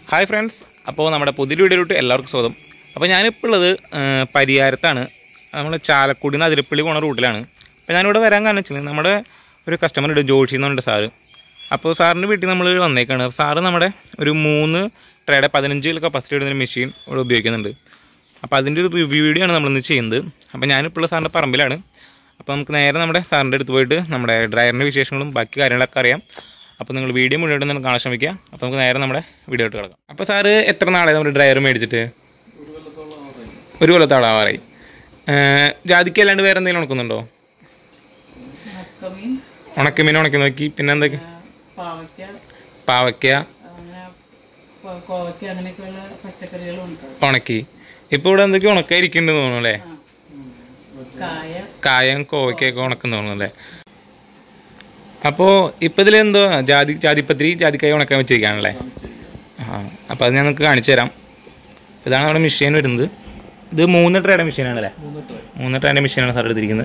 Hi friends അപ്പോൾ നമ്മുടെ പുതിയ വീഡിയോയിലോട്ട് എല്ലാവർക്കും സ്വാഗതം അപ്പോൾ ഞാനിപ്പോൾ ഉള്ളത് ആ, പരിയാരത്താണ് നമ്മൾ ചാലക്കുടി നിന്ന് അതിരപ്പള്ളി പോണ റൂട്ടിലാണ് അപ്പോൾ ഞാനിവിടെ വരാൻ കാരണം വെച്ചാൽ നമ്മുടെ ഒരു കസ്റ്റമർ ഉണ്ട് ജോഷി എന്നുണ്ട് സാറ് അപ്പോൾ സാറിൻ്റെ വീട്ടിൽ നമ്മൾ വന്നേക്കാണ് അപ്പോൾ സാറ് നമ്മുടെ ഒരു മൂന്ന് ട്രേയുടെ പതിനഞ്ച് കിലോ കപ്പാസിറ്റി ഇടുന്ന മെഷീൻ ഇവിടെ ഉപയോഗിക്കുന്നുണ്ട് അപ്പോൾ അതിൻ്റെ ഒരു റിവ്യൂ വീഡിയോ ആണ് നമ്മളിന്ന് ചെയ്യുന്നത് അപ്പോൾ ഞാനിപ്പോൾ ഉള്ള സാറിൻ്റെ പറമ്പിലാണ് അപ്പോൾ നമുക്ക് നേരെ നമ്മുടെ സാറിൻ്റെ അടുത്ത് പോയിട്ട് നമ്മുടെ ഡ്രൈവറിൻ്റെ വിശേഷങ്ങളും ബാക്കി കാര്യങ്ങളൊക്കെ അറിയാം അപ്പോൾ നിങ്ങൾ വീഡിയോ മുന്നോട്ട് നിന്ന് കാണാൻ ശ്രമിക്കുക അപ്പോൾ നമുക്ക് നേരെ നമ്മുടെ വീഡിയോ ഇട്ട് കിടക്കാം അപ്പോൾ സാറ് എത്ര നാളായി നമ്മുടെ ഡ്രൈവർ മേടിച്ചിട്ട് ഒരു കൊല്ലത്താളാവാറായി ജാതിക്ക് അല്ലാണ്ട് വേറെ എന്തെങ്കിലും ഉണക്കുന്നുണ്ടോ ഉണക്കമീൻ ഉണക്കമീൻ ഉണക്കി നോക്കി പിന്നെ എന്തൊക്കെ ആ, പാവയ്ക്ക പാവയ്ക്ക അങ്ങനെ കോ- കോവയ്ക്ക അങ്ങനെയൊക്കെയുള്ള പച്ചക്കറികളും ഉണ്ട് ഉണക്കി ഇപ്പോൾ ഇവിടെ എന്തൊക്കെ ഉണക്കായിരിക്കുന്നുണ്ടെന്ന് തോന്നുന്നു അല്ലേ കായ കായം കോവയ്ക്കൊക്കെ ഉണക്കുന്ന തോന്നുന്നു അല്ലേ അപ്പോൾ ഇപ്പോൾ ഇതിൽ എന്തോ ജാതി ജാതിപത്രി ജാതിക്കായ ഉണക്കാൻ വെച്ചിരിക്കുകയാണല്ലേ ആ അപ്പോൾ അത് ഞാൻ നിങ്ങൾക്ക് കാണിച്ചു തരാം ഇതാണ് നമ്മുടെ മെഷീൻ വരുന്നത് ഇത് മൂന്ന് ട്രേയുടെ മെഷീനാണല്ലേ മൂന്ന് ട്രേയുടെ മെഷീനാണ് സാർ എടുത്തിരിക്കുന്നത്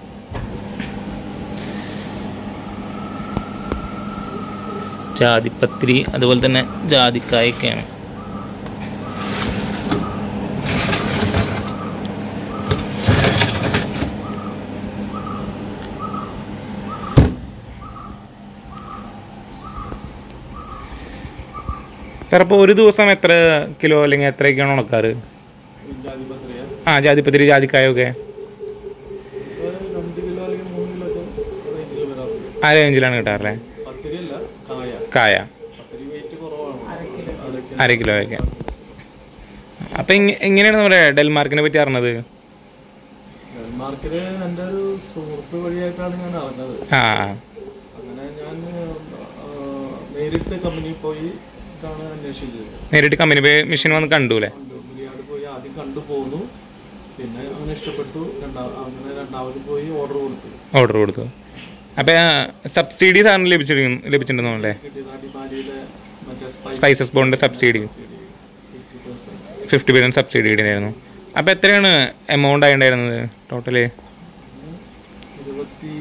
ജാതിപത്രി അതുപോലെ തന്നെ ജാതിക്കായൊക്കെയാണ് സാർ അപ്പോൾ ഒരു ദിവസം എത്ര കിലോ അല്ലെങ്കിൽ എത്രയൊക്കെയാണ് ഉണക്കാറ് ജാതിപത്രിയ ആ ജാതിപത്രി ജാതിക്കായൊക്കെ രണ്ട് കിലോ അല്ലെങ്കിൽ മൂന്ന് കിലോ ഒക്കെ റേഞ്ചിൽ വരാറുണ്ട് ആ റേഞ്ചിലാണ് കിട്ടാറല്ലേ പത്തിരി അല്ല കായ കായ പത്തിരി വെയിറ്റ് കുറവാണ് അര കിലോ അതൊക്കെ അര കിലോയൊക്കെ അപ്പം എങ്ങനെയാണ് നമ്മുടെ ഡെൽമാർക്കിനെ പറ്റി അറിഞ്ഞത് ഡെൻമാർക്കില് എൻ്റെ ഒരു സുഹൃത്ത് വഴിയായിട്ടാണ് ഞാൻ അറിഞ്ഞത് ആ അങ്ങനെ ഞാൻ ആ, നേരിട്ട് കമ്പനിയിൽ പോയി ഇതാണ് അന്വേഷിച്ചത് നേരിട്ട് കമ്പനി പോയി മെഷീൻ വന്ന് കണ്ടു അല്ലേ കമ്പനിയാട് പോയി ആദ്യം കണ്ടു പോന്നു പിന്നെ അങ്ങനെ ഇഷ്ടപ്പെട്ടു രണ്ടാ അങ്ങനെ രണ്ടാമത് പോയി ഓർഡർ കൊടുത്തു ഓർഡർ കൊടുത്തു അപ്പം സബ്സിഡി സാറിന് ലഭിച്ചിരിക്കുന്നു ലഭിച്ചിട്ടുണ്ടെന്ന് തോന്നുന്നു അല്ലേ കിട്ടിയത് അടിമാലിയിലെ മറ്റേ spice spices bond subsidy fifty percent fifty percent subsidy കിട്ടിയായിരുന്നു അപ്പോൾ എത്രയാണ് എമൗണ്ട് ആയിട്ടുണ്ടായിരുന്നത് ടോട്ടല് ഇരുപത്തി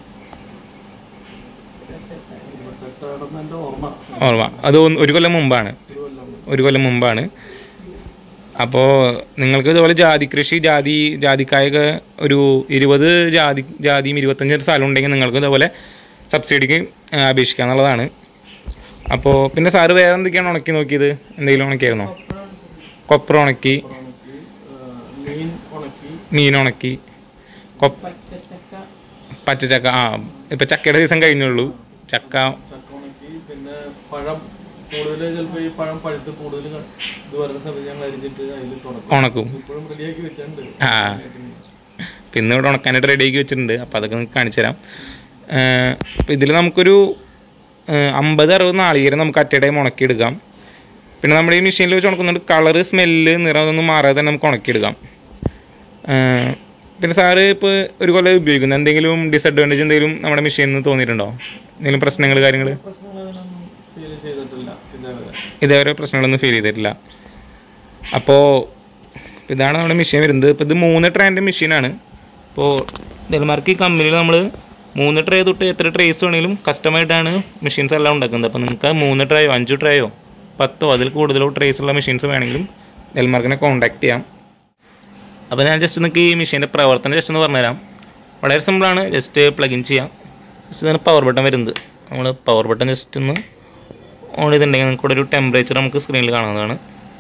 ഇരുപത്തെട്ടാണെന്ന് എൻ്റെ ഓർമ്മ ഓർമ്മ അത് ഒന്ന് ഒരു കൊല്ലം മുമ്പാണ് ഒരു കൊല്ലം മുമ്പ്. ഒരു കൊല്ലം മുമ്പാണ് അപ്പോൾ നിങ്ങൾക്ക് ഇതുപോലെ ജാതി കൃഷി ജാതി ജാതിക്കായൊക്കെ ഒരു ഇരുപത് ജാതി ജാതിയും ഇരുപത്തഞ്ച് സ്ഥലം ഉണ്ടെങ്കിൽ നിങ്ങൾക്ക് ഇതുപോലെ സബ്സിഡിക്ക് ആ, അപേക്ഷിക്കാം എന്നുള്ളതാണ് അപ്പോൾ പിന്നെ സാറ് വേറെ എന്തൊക്കെയാണ് ഉണക്കി നോക്കിയത് എന്തെങ്കിലും ഉണക്കിയായിരുന്നോ കൊപ്ര ഉണക്കി ഉണക്കി ആ, മീൻ ഉണക്കി മീൻ ഉണക്കി കൊപ്പ പച്ചച്ചക്ക പച്ചച്ചക്ക ആ ഇപ്പം ചക്കയുടെ സീസൺ കഴിഞ്ഞുള്ളൂ ചക്ക ചക്ക ഉണക്കി പിന്നെ പഴം കൂടുതൽ ചിലപ്പോൾ ഈ പഴം പഴുത്ത് കൂടുതൽ ക- ഇത് വരുന്ന സമയത്ത് ഞങ്ങൾ അരിഞ്ഞിട്ട് അതിൽ ഉണക്കും ഉണക്കും ഇപ്പോഴും റെഡിയാക്കി വെച്ചിട്ടുണ്ട് ആ പിന്നെ ഇവിടെ ഉണക്കാനായിട്ട് റെഡിയാക്കി വെച്ചിട്ടുണ്ട് അപ്പോൾ അതൊക്കെ നിങ്ങൾക്ക് കാണിച്ചു തരാം അപ്പോൾ ഇതിൽ നമുക്കൊരു ഏഹ്, അമ്പത് അറുപത് നാളികേരം നമുക്ക് അറ്റ ടൈം ഉണക്കിയെടുക്കാം പിന്നെ നമ്മുടെ ഈ മെഷീനിൽ വെച്ച് ഉണക്കുന്നുണ്ട് കളറ് സ്മെല്ല് നിറം ഒന്നും മാറാതെ തന്നെ നമുക്ക് ഉണക്കിയെടുക്കാം ഏഹ്, പിന്നെ സാറ് ഇപ്പോൾ ഒരു കൊല്ലം ഉപയോഗിക്കുന്നത് എന്തെങ്കിലും ഡിസഡ്വാൻറ്റേജ് എന്തെങ്കിലും നമ്മുടെ മെഷീനിൽ നിന്ന് തോന്നിയിട്ടുണ്ടോ എന്തെങ്കിലും പ്രശ്നങ്ങൾ കാര്യങ്ങൾ പ്രശ്നങ്ങളൊന്നും ഫീൽ ചെയ്തിട്ടില്ല ഇതേവരെ ഇതേവരെ പ്രശ്നങ്ങളൊന്നും ഫീൽ ചെയ്തിട്ടില്ല അപ്പോൾ ഇതാണ് നമ്മുടെ മെഷീൻ വരുന്നത് ഇപ്പോൾ ഇത് മൂന്ന് ട്രേൻ്റെ മെഷീനാണ് ഇപ്പോൾ ഡെൽമാർക്ക് ഈ കമ്പനിയിൽ നമ്മൾ മൂന്ന് ട്രേ തൊട്ട് എത്ര ട്രേസ് വേണമെങ്കിലും കസ്റ്റമായിട്ടാണ് മെഷീൻസ് എല്ലാം ഉണ്ടാക്കുന്നത് അപ്പോൾ നിങ്ങൾക്ക് മൂന്ന് ട്രേയോ അഞ്ച് ട്രേയോ പത്തോ അതിൽ കൂടുതലോ ട്രേസ് ഉള്ള മെഷീൻസ് വേണമെങ്കിലും ഡെൽമാർക്കിനെ കോൺടാക്ട് ചെയ്യാം അപ്പോൾ ഞാൻ ജസ്റ്റ് നിങ്ങൾക്ക് ഈ മെഷീൻ്റെ പ്രവർത്തനം ജസ്റ്റ് ഒന്ന് പറഞ്ഞുതരാം വളരെ സിമ്പിളാണ് ജസ്റ്റ് പ്ലഗിൻ ചെയ്യാം ജസ്റ്റ് ഇതിന് പവർ ബട്ടൺ വരുന്നത് നമ്മൾ പവർ ബട്ടൺ ജസ്റ്റ് ഒന്ന് ഓൺ ചെയ്തിട്ടുണ്ടെങ്കിൽ നമുക്ക് ഇവിടെ ഒരു ടെമ്പറേച്ചർ നമുക്ക് സ്ക്രീനിൽ കാണാവുന്നതാണ്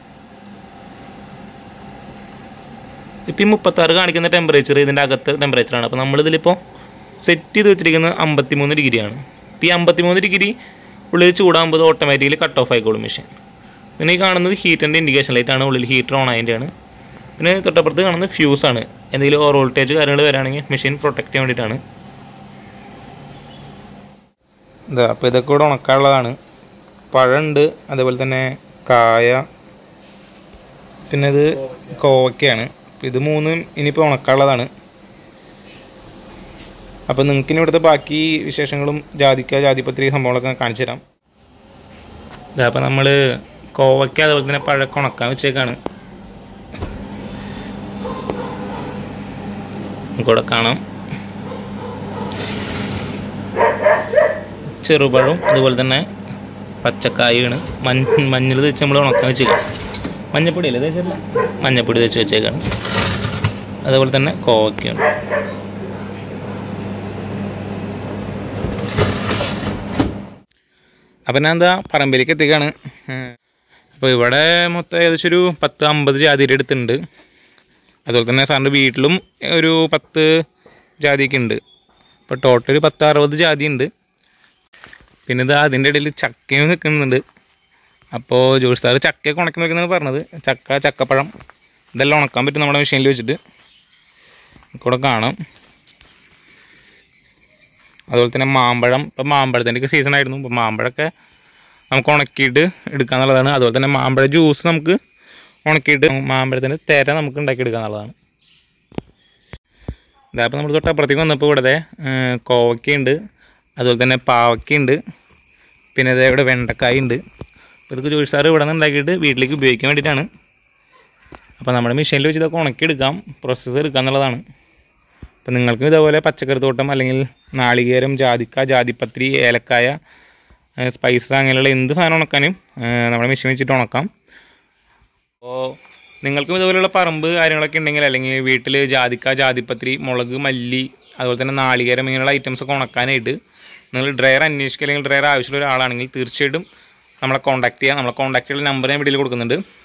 ഇപ്പം ഈ മുപ്പത്താറ് കാണിക്കുന്ന ടെമ്പറേച്ചർ ഇതിൻ്റെ അകത്തെ ടെമ്പറേച്ചറാണ് അപ്പോൾ നമ്മളിതിലിപ്പോൾ സെറ്റ് ചെയ്ത് വെച്ചിരിക്കുന്നത് അമ്പത്തിമൂന്ന് ഡിഗ്രിയാണ് ഇപ്പോൾ ഈ അമ്പത്തിമൂന്ന് ഡിഗ്രി ഉള്ളിൽ ചൂടാകുമ്പോൾ ഓട്ടോമാറ്റിക്കലി കട്ട് ഓഫ് ആയിക്കോളും മെഷീൻ പിന്നെ ഈ കാണുന്നത് ഹീറ്ററിൻ്റെ ഇൻഡിക്കേഷൻ ലൈറ്റാണ് ഉള്ളിൽ ഹീറ്റർ ഓൺ ആയതിൻ്റെയാണ് പിന്നെ തൊട്ടപ്പുറത്ത് കാണുന്നത് ഫ്യൂസാണ് എന്തെങ്കിലും ഓവർ വോൾട്ടേജ് കാര്യങ്ങൾ വരാണെങ്കിൽ മെഷീൻ പ്രൊട്ടക്റ്റ് ചെയ്യാൻ വേണ്ടിയിട്ടാണ് ഇതാ അപ്പോൾ ഇതൊക്കെ ഇവിടെ ഉണക്കാനുള്ളതാണ് പഴമുണ്ട് അതേപോലെ തന്നെ കായ പിന്നെ ഇത് കോവയ്ക്കയാണ് അപ്പോൾ ഇത് മൂന്നും ഇനിയിപ്പോൾ ഉണക്കാനുള്ളതാണ് അപ്പോൾ നിങ്ങൾക്ക് ഇനി ഇവിടുത്തെ ബാക്കി വിശേഷങ്ങളും ജാതിക്ക ജാതിപത്രി സംഭവങ്ങളൊക്കെ ഞാൻ കാണിച്ചു തരാം ഇതാ അപ്പോൾ നമ്മൾ കോവയ്ക്ക അതുപോലെ തന്നെ പഴക്ക ഉണക്കാൻ വെച്ചേക്കാണ് നമുക്കിവിടെ കാണാം ചെറുപഴവും അതുപോലെ തന്നെ പച്ചക്കായാണ് മഞ്ഞ മഞ്ഞൾ തേച്ച് നമ്മൾ ഉണക്കാൻ വെച്ചേക്കാം മഞ്ഞപ്പൊടി അല്ലേ തേച്ചല്ല മഞ്ഞപ്പൊടി തേച്ച് വെച്ചേക്കാണ് അതുപോലെ തന്നെ കോവയ്ക്കാണ് അപ്പം ഞാൻ എന്താ പറമ്പിലേക്ക് എത്തിക്കാണ് അപ്പോൾ ഇവിടെ മൊത്തം ഏകദേശം ഒരു പത്ത് അമ്പത് ജാതിയുടെ അടുത്തുണ്ട് അതുപോലെ തന്നെ സാറിൻ്റെ വീട്ടിലും ഒരു പത്ത് ജാതിയൊക്കെ ഉണ്ട് അപ്പോൾ ടോട്ടൽ പത്ത് അറുപത് ജാതി ഉണ്ട് പിന്നെ ഇത് അതിൻ്റെ ഇടയിൽ ചക്കയും നിൽക്കുന്നുണ്ട് അപ്പോൾ ജോഷി സാറ് ചക്കയൊക്കെ ഉണക്കി നോക്കുന്നത് പറഞ്ഞത് ചക്ക ചക്കപ്പഴം ഇതെല്ലാം ഉണക്കാൻ പറ്റും നമ്മുടെ മെഷീനിൽ വെച്ചിട്ട് കൂടെ കാണാം അതുപോലെ തന്നെ മാമ്പഴം ഇപ്പം മാമ്പഴത്തിൻ്റെ ഒക്കെ സീസൺ ആയിരുന്നു ഇപ്പോൾ മാമ്പഴമൊക്കെ നമുക്ക് ഉണക്കിയിട്ട് എടുക്കാന്നുള്ളതാണ് അതുപോലെ തന്നെ മാമ്പഴ ജ്യൂസ് നമുക്ക് ഉണക്കിയിട്ട് മാമ്പഴത്തിൻ്റെ തെര നമുക്ക് ഉണ്ടാക്കിയെടുക്കുക എന്നുള്ളതാണ് ഇതാപ്പോൾ നമ്മൾ തൊട്ടപ്പുറത്തേക്ക് വന്നപ്പോൾ ഇവിടെ കോവയ്ക്കുണ്ട് അതുപോലെ തന്നെ പാവയ്ക്കുണ്ട് പിന്നെ ഇതേ ഇവിടെ വെണ്ടക്കായ ഉണ്ട് അപ്പോൾ ഇതൊക്കെ ജോലി സാറ് ഇവിടെ നിന്ന് ഉണ്ടാക്കിയിട്ട് വീട്ടിലേക്ക് ഉപയോഗിക്കാൻ വേണ്ടിയിട്ടാണ് അപ്പോൾ നമ്മുടെ മെഷീനിൽ വെച്ച് ഇതൊക്കെ ഉണക്കിയെടുക്കാം പ്രോസസ്സ് എടുക്കുക എന്നുള്ളതാണ് അപ്പോൾ നിങ്ങൾക്കും ഇതേപോലെ പച്ചക്കറി തോട്ടം അല്ലെങ്കിൽ നാളികേരം ജാതിക്ക ജാതിപത്രി ഏലക്കായ സ്പൈസസ് അങ്ങനെയുള്ള എന്ത് സാധനം ഉണക്കാനും ഏഹ് നമ്മുടെ മെഷീൻ വെച്ചിട്ട് ഉണക്കാം അപ്പോൾ നിങ്ങൾക്കും ഇതുപോലെയുള്ള പറമ്പ് കാര്യങ്ങളൊക്കെ ഉണ്ടെങ്കിൽ അല്ലെങ്കിൽ വീട്ടിൽ ജാതിക്ക ജാതിപത്രി മുളക് മല്ലി അതുപോലെ തന്നെ നാളികേരം ഇങ്ങനെയുള്ള ഐറ്റംസ് ഒക്കെ ഉണക്കാനായിട്ട് നിങ്ങൾ ഡ്രയർ അന്വേഷിക്കുക അല്ലെങ്കിൽ ഡ്രയർ ആവശ്യമുള്ള ഒരാളാണെങ്കിൽ തീർച്ചയായിട്ടും നമ്മളെ കോൺടാക്ട് ചെയ്യാം നമ്മളെ കോൺടാക്ട് ചെയ്യുന്ന നമ്പർ ഞാൻ വീട്ടിൽ കൊടുക്കുന്നുണ്ട്